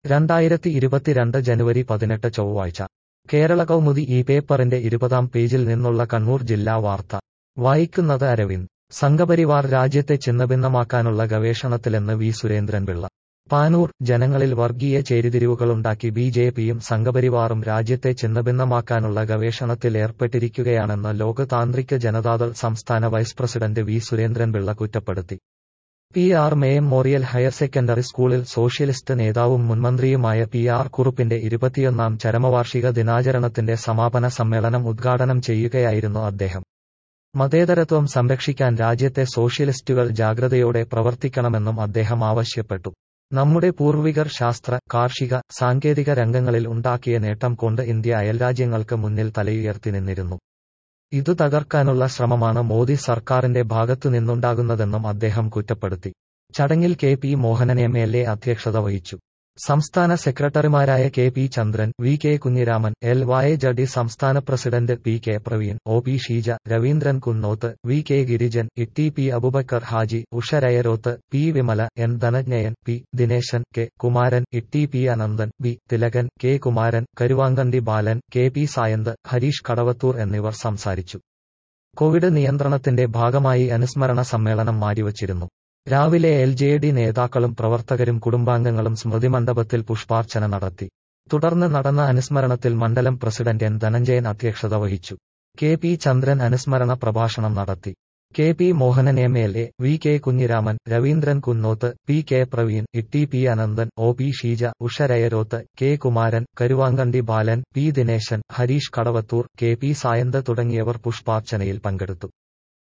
രണ്ടായിരത്തി ഇരുപത്തിരണ്ട് ജനുവരി പതിനെട്ട് ചൊവ്വാഴ്ച കേരള കൗമുദി ഈ പേപ്പറിന്റെ ഇരുപതാം പേജിൽ നിന്നുള്ള കണ്ണൂർ ജില്ലാ വാർത്ത വായിക്കുന്നത് അരവിന്ദ് സംഘപരിവാർ രാജ്യത്തെ ഛിന്നഭിന്നമാക്കാനുള്ള ഗവേഷണത്തിലെന്ന് വി സുരേന്ദ്രൻപിള്ള പാനൂർ ജനങ്ങളിൽ വർഗീയ ചേരിതിരിവുകളുണ്ടാക്കി ബി ജെ പിയും സംഘപരിവാറും രാജ്യത്തെ ഛിന്നഭിന്നമാക്കാനുള്ള ഗവേഷണത്തിൽ ഏർപ്പെട്ടിരിക്കുകയാണെന്ന് ലോക് താന്ത്രിക് ജനതാദൾ സംസ്ഥാന വൈസ് പ്രസിഡന്റ് വി സുരേന്ദ്രൻപിള്ള കുറ്റപ്പെടുത്തി P R memorial higher secondary സ്കൂളിൽ സോഷ്യലിസ്റ്റ് നേതാവും മുൻമന്ത്രിയുമായ പി ആർ കുറുപ്പിന്റെ ഇരുപത്തിയൊന്നാം ചരമവാർഷിക ദിനാചരണത്തിന്റെ സമാപന സമ്മേളനം ഉദ്ഘാടനം ചെയ്യുകയായിരുന്നു അദ്ദേഹം മതേതരത്വം സംരക്ഷിക്കാൻ രാജ്യത്തെ സോഷ്യലിസ്റ്റുകൾ ജാഗ്രതയോടെ പ്രവർത്തിക്കണമെന്നും അദ്ദേഹം ആവശ്യപ്പെട്ടു നമ്മുടെ പൂർവികർ ശാസ്ത്ര കാർഷിക സാങ്കേതിക രംഗങ്ങളിൽ ഉണ്ടാക്കിയ നേട്ടം കൊണ്ട് ഇന്ത്യ അയൽരാജ്യങ്ങൾക്ക് മുന്നിൽ തലയുയർത്തി നിന്നിരുന്നു ഇതു തകർക്കാനുള്ള ശ്രമമാണ് മോദി സർക്കാരിന്റെ ഭാഗത്തുനിന്നുണ്ടാകുന്നതെന്നും അദ്ദേഹം കുറ്റപ്പെടുത്തി ചടങ്ങിൽ K P Mohanan M L A അധ്യക്ഷത വഹിച്ചു സംസ്ഥാന സെക്രട്ടറിമാരായ K P Chandran V K Kunhiraman L Y J D സംസ്ഥാന president P K Praveen O P Sheeja Raveendran Kunnoth V K Girijan E P Abubacker Haji Usha Rayaroth P Vimala N Dhananjayan P Dineshan K Kumaran E P Ananthan B Thilakan K Kumaran Karuvankandi Balan K P Sayanth Harish Kadavathur എന്നിവർ സംസാരിച്ചു Covid നിയന്ത്രണത്തിന്റെ ഭാഗമായി അനുസ്മരണ സമ്മേളനം മാറ്റിവച്ചിരുന്നു രാവിലെ എൽ ജെ ഡി നേതാക്കളും പ്രവർത്തകരും കുടുംബാംഗങ്ങളും സ്മൃതിമണ്ഡപത്തിൽ പുഷ്പാർച്ചന നടത്തി തുടർന്ന് നടന്ന അനുസ്മരണത്തിൽ മണ്ഡലം പ്രസിഡന്റ് എൻ ധനഞ്ജയൻ അധ്യക്ഷത വഹിച്ചു കെ പി ചന്ദ്രൻ അനുസ്മരണ പ്രഭാഷണം നടത്തി K P Mohanan M L A V K Kunhiraman Raveendran Kunnoth P K Praveen E P Ananthan O P Sheeja Usha Rayaroth K Kumaran Karuvankandi Balan P Dineshan Harish Kadavathur K P Sayanth തുടങ്ങിയവർ പുഷ്പാർച്ചനയിൽ പങ്കെടുത്തു